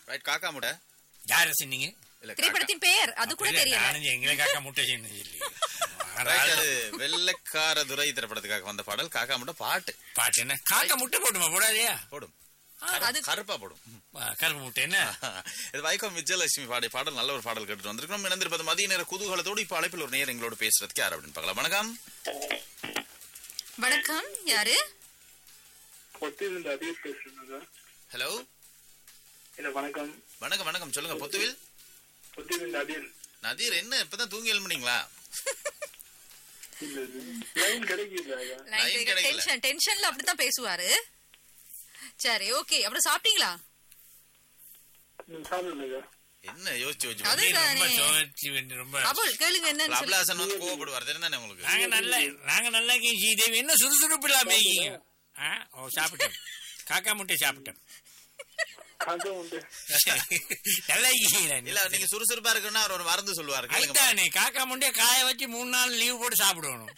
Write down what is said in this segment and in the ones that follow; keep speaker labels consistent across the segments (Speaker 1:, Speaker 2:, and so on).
Speaker 1: Right காக்கா முட்டை
Speaker 2: யார சொன்னீங்க
Speaker 1: இல்ல காக்கா
Speaker 3: திரைப்படத்தின் பெயர் அது கூட
Speaker 2: இல்ல,
Speaker 3: தெரியல
Speaker 2: நானும் எங்களை காக்கா முட்டை சொன்னது இல்லையே
Speaker 1: Right, அது வெள்ளைக்கார துரை திரைப்படத்துக்காக வந்த பாடல் காக்கா முட்டை பாட்டு
Speaker 2: பாட்டு என்ன காக்கா முட்டை போடுமா போடாதையா
Speaker 1: போடும்
Speaker 3: ஆ, அது
Speaker 1: கருப்பா போடும்
Speaker 2: கருப்பு முட்டை என்ன
Speaker 1: இது வைக்கம் விஜயலட்சுமி பாடிய பாடல் நல்ல ஒரு பாடல் கேட்டு வந்திருக்கோம் இணைந்திருப்பது மதிய நேர குதூகலத்தோடு இப்ப அழைப்பில் ஒரு நேரம் எங்களோட பேசுறதுக்கு யார் அப்படின்னு பார்க்கலாம் வணக்கம்
Speaker 3: வணக்கம் யாரு
Speaker 4: பொத்திலிருந்து அதிகம் பேசுறேன்
Speaker 1: ஹலோ
Speaker 4: இல்ல வணக்கம்
Speaker 1: வணக்கம் வணக்கம் சொல்லுங்க பொத்துவில்
Speaker 4: பொத்திலிருந்து அதிகம்
Speaker 1: நதீர் என்ன இப்பதான் தூங்கி எழும்புனீங்களா
Speaker 4: இல்ல லைன் கிடைக்கல
Speaker 1: Line கிடைக்கல.
Speaker 3: டென்ஷன் டென்ஷன்ல அப்படித்தான் பேசுவாரு சரி ஓகே அப்புறம் சாப்பிட்டீங்களா
Speaker 4: நீங்க சாப்பிடலையா
Speaker 1: என்ன யோசிச்சு யோசிச்சு
Speaker 3: அது
Speaker 2: ரொம்ப
Speaker 3: தானே.
Speaker 2: சுழற்சி வேண்டி ரொம்ப
Speaker 3: அபுல் கேளுங்க என்னன்னு சொல்லு.
Speaker 1: அபிலாசன் வந்து கோவப்படுவார் தெரியுதானே உங்களுக்கு
Speaker 2: நாங்க நல்ல நாங்க நல்லா இருக்கீங்க ஸ்ரீதேவி என்ன சுறுசுறுப்பு இல்லாம இருக்கீங்க ஆ, ஓ சாப்பிட்டோம் காக்கா முட்டை சாப்பிட்டோம்
Speaker 4: காக்கா உண்டு
Speaker 2: நல்லா இருக்கீங்களா
Speaker 1: இல்ல நீங்க சுறுசுறுப்பா இருக்குன்னா அவர் ஒரு மருந்து சொல்லுவாரு கேளுங்க.
Speaker 2: அதுதானே காக்கா முட்டைய காய வச்சு மூணு நாள் லீவ் போட்டு சாப்பிடணும்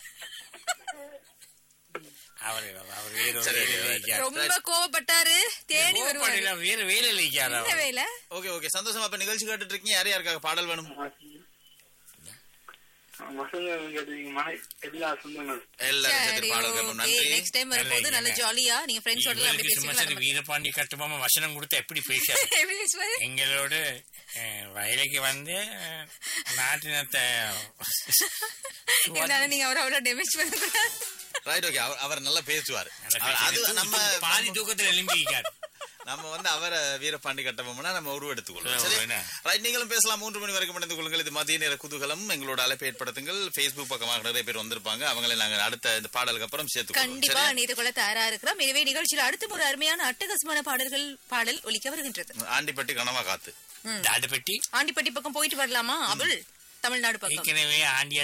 Speaker 2: அவரு அவர் வேற ஒரு
Speaker 1: சரி,
Speaker 2: வேலையில
Speaker 1: right.
Speaker 2: இருக்காரு.
Speaker 3: ரொம்ப கோவப்பட்டாரு தேடி வருவாரு
Speaker 2: கோவப்படல, வேற வேலையில இருக்காரு
Speaker 3: என்ன
Speaker 2: அவர்.
Speaker 3: வேலை
Speaker 1: ஓகே ஓகே சந்தோஷமா இப்ப நிகழ்ச்சி கேட்டுட்டு இருக்கீங்க யார் யாருக்காக பாடல் வேணும்
Speaker 4: வசந்த கேட்டீங்க மனை எல்லா சொந்தங்களும்
Speaker 1: எல்லாரும்
Speaker 3: சரி
Speaker 1: சேர்த்து பாடல் கேட்போம்
Speaker 3: ஓகே
Speaker 1: நன்றி
Speaker 3: நெக்ஸ்ட் டைம் வரும்போது
Speaker 2: நல்ல
Speaker 3: நல்ல
Speaker 2: இல்லைங்க.
Speaker 3: ஜாலியா நீங்க ஃப்ரெண்ட்ஸோட எல்லாம் அப்படி
Speaker 2: இவங்களுக்கு சும்மா சரி
Speaker 3: பேசிக்கலாம்
Speaker 2: வீரபாண்டி கட்டுமாமா வசனம் கொடுத்து எப்படி பேசாரு
Speaker 3: எப்படி பேசுவாரு
Speaker 2: எங்களோட அஹ், வயலுக்கு வந்து அஹ், நாட்டினத்தை
Speaker 3: இருந்தாலும் நீங்க அவரை அவ்வளவு டெமேஜ் பண்ணக்கூடாது
Speaker 1: ரைட் ஓகே அவர் நல்லா பேசுவார் அவர் அது நம்ம
Speaker 2: பாதி தூக்கத்துல எழும்பிக்காரு
Speaker 1: நம்ம வந்து அவரை வீரபாண்டி கட்டபொம்மனா நம்ம உருவெடுத்துக்கொள்வோம்
Speaker 2: ஓ,
Speaker 1: சரி
Speaker 2: என்ன?
Speaker 1: ரைட் நீங்களும் பேசலாம் மூன்று மணி வரைக்கும் இணைந்து கொள்ளுங்கள் இது மதிய நேர குதூகலம் எங்களோட அழைப்பு ஏற்படுத்துங்கள் ஃபேஸ்புக் பக்கமாக நிறைய பேர் வந்திருப்பாங்க அவங்களை நாங்க அடுத்த இந்த பாடலுக்கு அப்புறம் சேர்த்துக்கொள்வோம்
Speaker 3: கண்டிப்பா
Speaker 1: சரி
Speaker 3: நீதி கொள்ள தயாரா இருக்கிறோம் எனவே நிகழ்ச்சியில் அடுத்த ஒரு அருமையான அட்டகாசமான பாடல்கள் பாடல் ஒலிக்க வருகின்றது
Speaker 1: ஆண்டிப்பட்டி கனவா காத்து
Speaker 2: தாடு பெட்டி
Speaker 3: ஆண்டிப்பட்டி பக்கம் போயிட்டு வரலாமா அவள் தமிழ்நாடு பக்கம்
Speaker 2: ஏற்கனவே ஆண்டியா